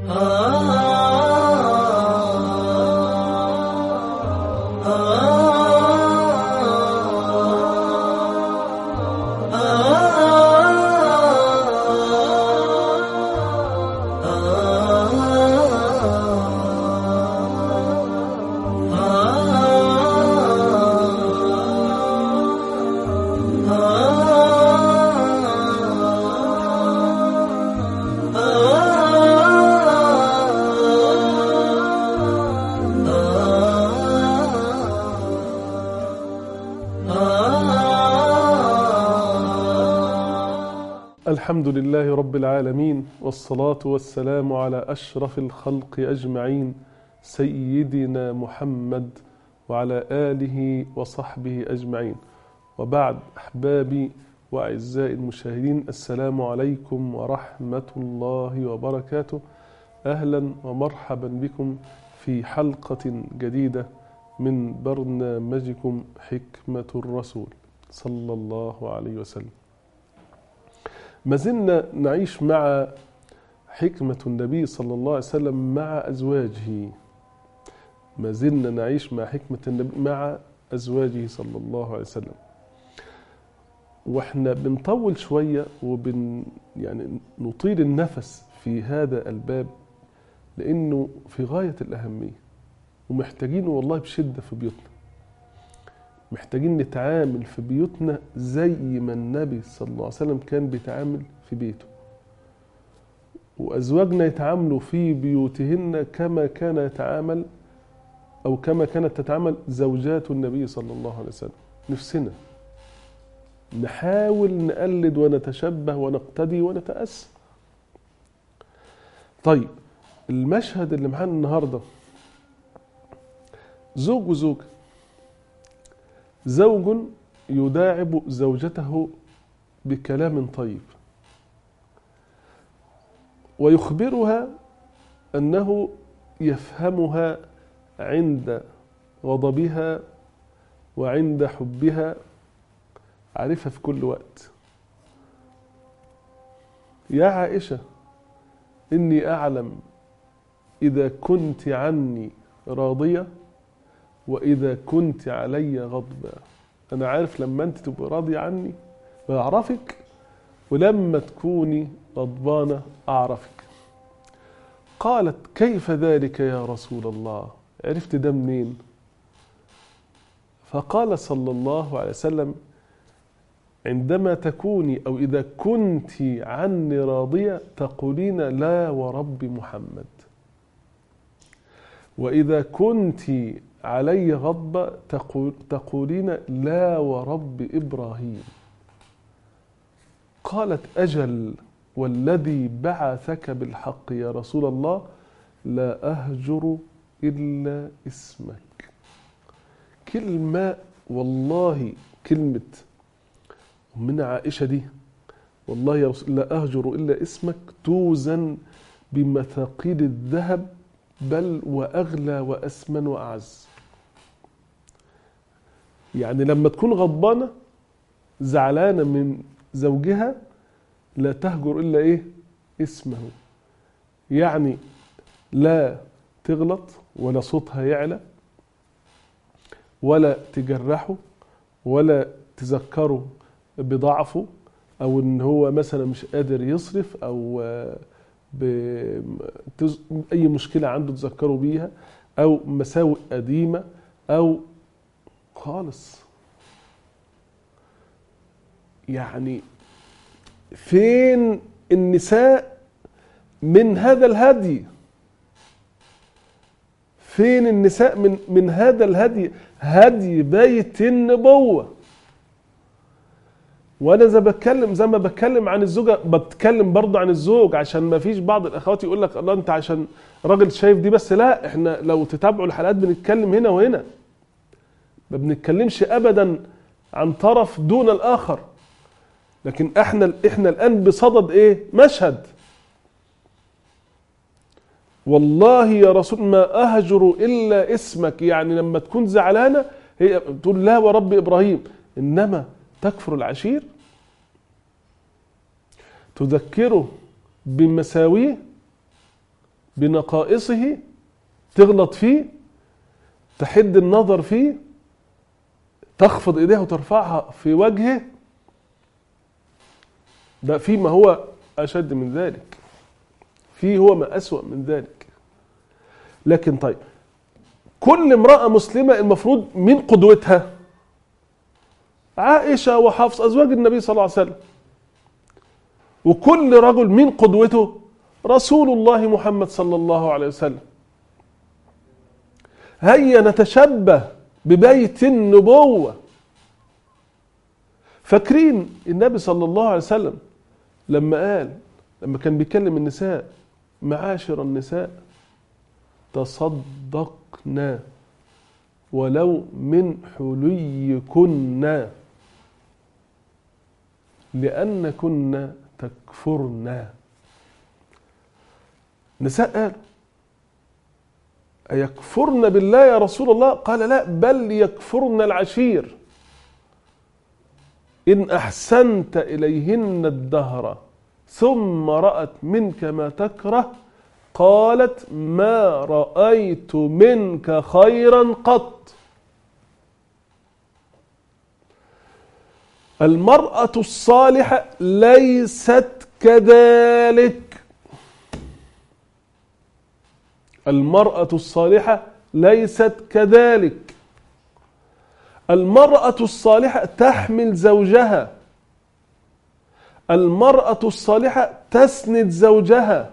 الحمد لله رب العالمين والصلاة والسلام على أشرف الخلق أجمعين سيدنا محمد وعلى آله وصحبه أجمعين وبعد أحبابي وأعزائي المشاهدين السلام عليكم ورحمة الله وبركاته أهلا ومرحبا بكم في حلقة جديدة من برنامجكم حكمة الرسول صلى الله عليه وسلم ما زلنا نعيش مع حكمة النبي صلى الله عليه وسلم مع أزواجه ما زلنا نعيش مع حكمة النبي مع أزواجه صلى الله عليه وسلم واحنا بنطول شوية وبن يعني نطيل النفس في هذا الباب لأنه في غاية الأهمية ومحتاجينه والله بشدة في بيوتنا محتاجين نتعامل في بيوتنا زي ما النبي صلى الله عليه وسلم كان بيتعامل في بيته وأزواجنا يتعاملوا في بيوتهن كما كان يتعامل أو كما كانت تتعامل زوجات النبي صلى الله عليه وسلم نفسنا نحاول نقلد ونتشبه ونقتدي ونتأسى طيب المشهد اللي معانا النهارده زوج وزوجه زوج يداعب زوجته بكلام طيب ويخبرها انه يفهمها عند غضبها وعند حبها عارفها في كل وقت يا عائشه اني اعلم اذا كنت عني راضيه واذا كنت علي غضبا انا عارف لما انت تبقى راضيه عني بعرفك ولما تكوني غضبانه اعرفك قالت كيف ذلك يا رسول الله عرفت ده منين فقال صلى الله عليه وسلم عندما تكوني او اذا كنت عني راضيه تقولين لا ورب محمد واذا كنت علي غضب تقول تقولين لا ورب ابراهيم قالت اجل والذي بعثك بالحق يا رسول الله لا اهجر الا اسمك كلمه والله كلمه من عائشه دي والله يا رسول لا اهجر الا اسمك توزن بمثاقيل الذهب بل واغلى واسمن واعز يعني لما تكون غضبانه زعلانه من زوجها لا تهجر الا ايه اسمه يعني لا تغلط ولا صوتها يعلى ولا تجرحه ولا تذكره بضعفه او ان هو مثلا مش قادر يصرف او اي مشكله عنده تذكره بيها او مساوئ قديمه او خالص يعني فين النساء من هذا الهدي فين النساء من من هذا الهدي هدي بيت النبوه وانا زي بتكلم زي ما بتكلم عن الزوجه بتكلم برضه عن الزوج عشان ما فيش بعض الاخوات يقول لك الله انت عشان راجل شايف دي بس لا احنا لو تتابعوا الحلقات بنتكلم هنا وهنا ما بنتكلمش ابدا عن طرف دون الاخر لكن احنا احنا الان بصدد ايه مشهد والله يا رسول ما اهجر الا اسمك يعني لما تكون زعلانه هي تقول لا ورب ابراهيم انما تكفر العشير تذكره بمساويه بنقائصه تغلط فيه تحد النظر فيه تخفض ايديها وترفعها في وجهه ده فيما هو اشد من ذلك فيه هو ما اسوا من ذلك لكن طيب كل امراه مسلمه المفروض من قدوتها عائشه وحفص ازواج النبي صلى الله عليه وسلم وكل رجل من قدوته رسول الله محمد صلى الله عليه وسلم هيا نتشبه ببيت النبوة فاكرين النبي صلى الله عليه وسلم لما قال لما كان بيكلم النساء معاشر النساء تصدقنا ولو من حليكن لأنكن تكفرن نساء قالوا أيكفرن بالله يا رسول الله قال لا بل يكفرن العشير إن أحسنت إليهن الدهر ثم رأت منك ما تكره قالت ما رأيت منك خيرا قط المرأة الصالحة ليست كذلك المرأة الصالحة ليست كذلك المرأة الصالحة تحمل زوجها المرأة الصالحة تسند زوجها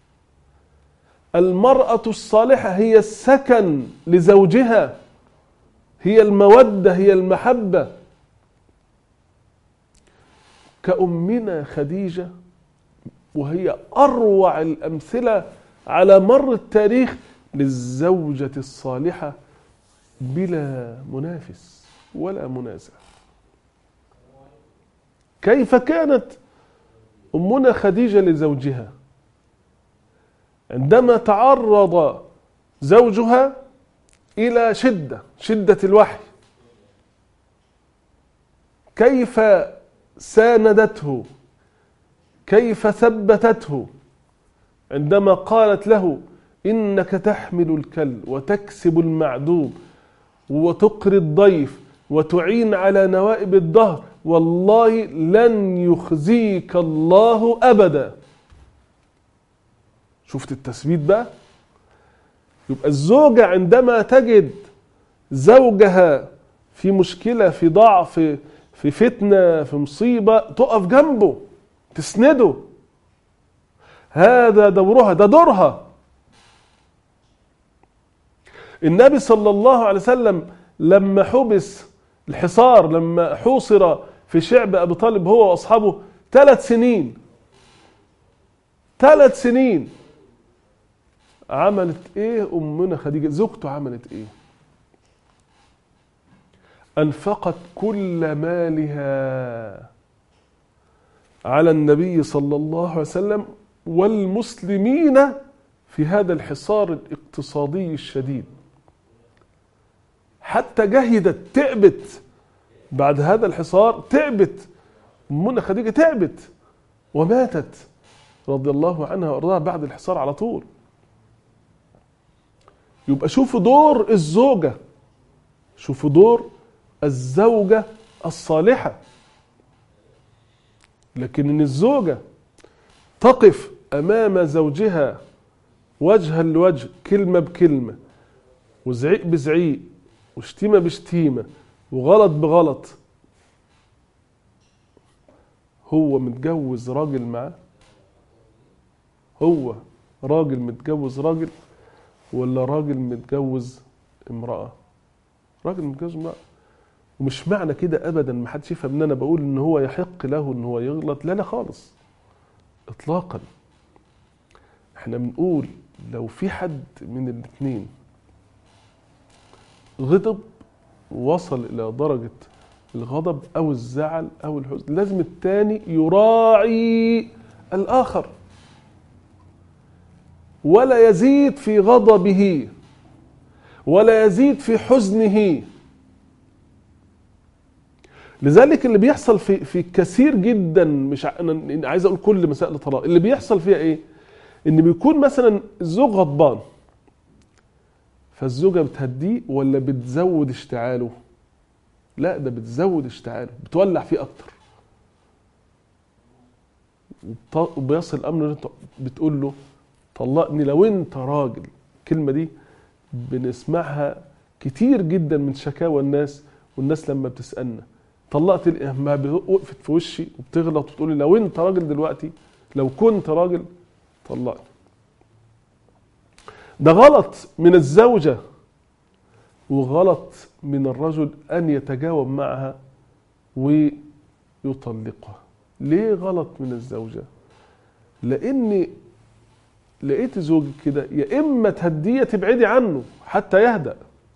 المرأة الصالحة هي السكن لزوجها هي المودة هي المحبة كأمنا خديجة وهي أروع الأمثلة على مر التاريخ للزوجة الصالحة بلا منافس ولا منازع كيف كانت أمنا خديجة لزوجها عندما تعرض زوجها إلى شدة شدة الوحي كيف ساندته كيف ثبتته عندما قالت له إنك تحمل الكل وتكسب المعدوم وتقري الضيف وتعين على نوائب الدهر والله لن يخزيك الله أبدا شفت التثبيت بقى يبقى الزوجة عندما تجد زوجها في مشكلة في ضعف في فتنة في مصيبة تقف جنبه تسنده هذا دورها ده دورها النبي صلى الله عليه وسلم لما حبس الحصار لما حوصر في شعب ابي طالب هو واصحابه ثلاث سنين ثلاث سنين عملت ايه امنا خديجه زوجته عملت ايه انفقت كل مالها على النبي صلى الله عليه وسلم والمسلمين في هذا الحصار الاقتصادي الشديد حتى جهدت تعبت بعد هذا الحصار تعبت أمنا خديجة تعبت وماتت رضي الله عنها وارضاها بعد الحصار على طول يبقى شوفوا دور الزوجة شوفوا دور الزوجة الصالحة لكن ان الزوجة تقف امام زوجها وجها لوجه كلمة بكلمة وزعيق بزعيق وشتيمة بشتيمة وغلط بغلط هو متجوز راجل معاه هو راجل متجوز راجل ولا راجل متجوز امرأة راجل متجوز امرأة ومش معنى كده ابدا ما حدش يفهم ان انا بقول ان هو يحق له ان هو يغلط لا لا خالص اطلاقا احنا بنقول لو في حد من الاثنين غضب وصل الى درجة الغضب او الزعل او الحزن لازم التاني يراعي الاخر ولا يزيد في غضبه ولا يزيد في حزنه لذلك اللي بيحصل في في كثير جدا مش ع- انا عايز اقول كل مسائل الطلاق اللي بيحصل فيها ايه ان بيكون مثلا الزوج غضبان فالزوجة بتهديه ولا بتزود اشتعاله لا ده بتزود اشتعاله بتولع فيه اكتر وبت- وبيصل الامر إن أنت بتقول له طلقني لو انت راجل الكلمه دي بنسمعها كتير جدا من شكاوى الناس والناس لما بتسالنا طلقت ال- ما ب- وقفت في وشي وبتغلط وتقول لي لو انت راجل دلوقتي لو كنت راجل طلقني ده غلط من الزوجه وغلط من الرجل ان يتجاوب معها ويطلقها ليه غلط من الزوجه لان لقيت زوجك كده يا اما تهديه تبعدي عنه حتى يهدأ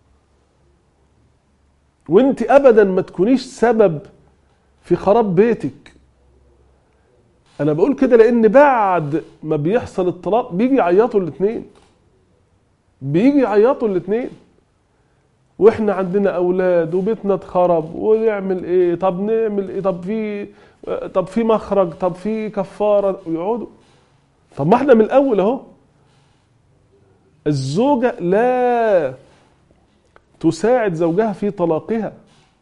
وانت ابدا ما تكونيش سبب في خراب بيتك انا بقول كده لان بعد ما بيحصل الطلاق بيجي يعيطوا الاثنين بيجي يعيطوا الاثنين واحنا عندنا اولاد وبيتنا اتخرب ونعمل ايه طب نعمل ايه طب في طب في مخرج طب في كفاره ويقعدوا طب ما احنا من الاول اهو الزوجه لا تساعد زوجها في طلاقها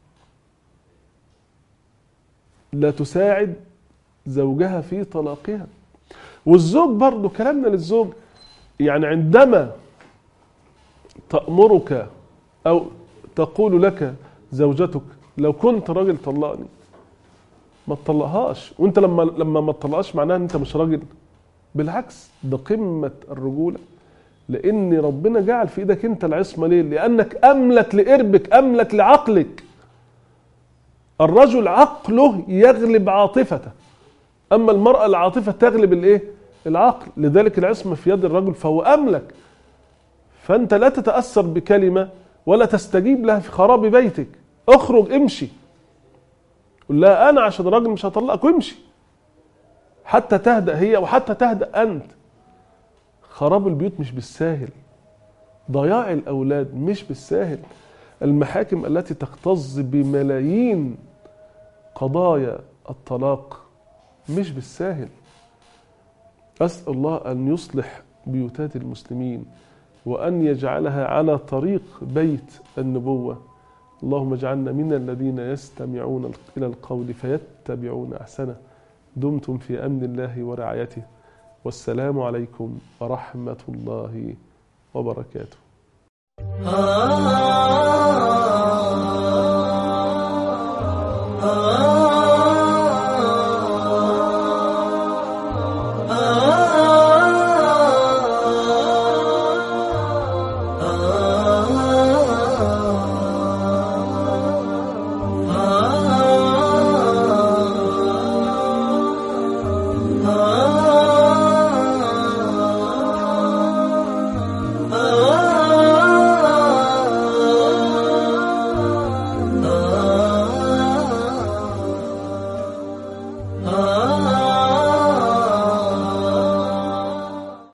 لا تساعد زوجها في طلاقها والزوج برضو كلامنا للزوج يعني عندما تأمرك أو تقول لك زوجتك لو كنت راجل طلقني ما تطلقهاش وانت لما لما ما تطلقهاش معناها ان انت مش راجل بالعكس ده قمة الرجولة لأن ربنا جعل في إيدك أنت العصمة ليه؟ لأنك أملك لإربك أملك لعقلك الرجل عقله يغلب عاطفته أما المرأة العاطفة تغلب الإيه؟ العقل لذلك العصمة في يد الرجل فهو أملك فأنت لا تتأثر بكلمة ولا تستجيب لها في خراب بيتك اخرج امشي قل لها أنا عشان راجل مش هطلقك وامشي حتى تهدأ هي وحتى تهدأ أنت خراب البيوت مش بالساهل ضياع الأولاد مش بالساهل المحاكم التي تكتظ بملايين قضايا الطلاق مش بالساهل أسأل الله أن يصلح بيوتات المسلمين وأن يجعلها على طريق بيت النبوة اللهم اجعلنا من الذين يستمعون إلى القول فيتبعون أحسنه دمتم في أمن الله ورعايته والسلام عليكم ورحمة الله وبركاته ah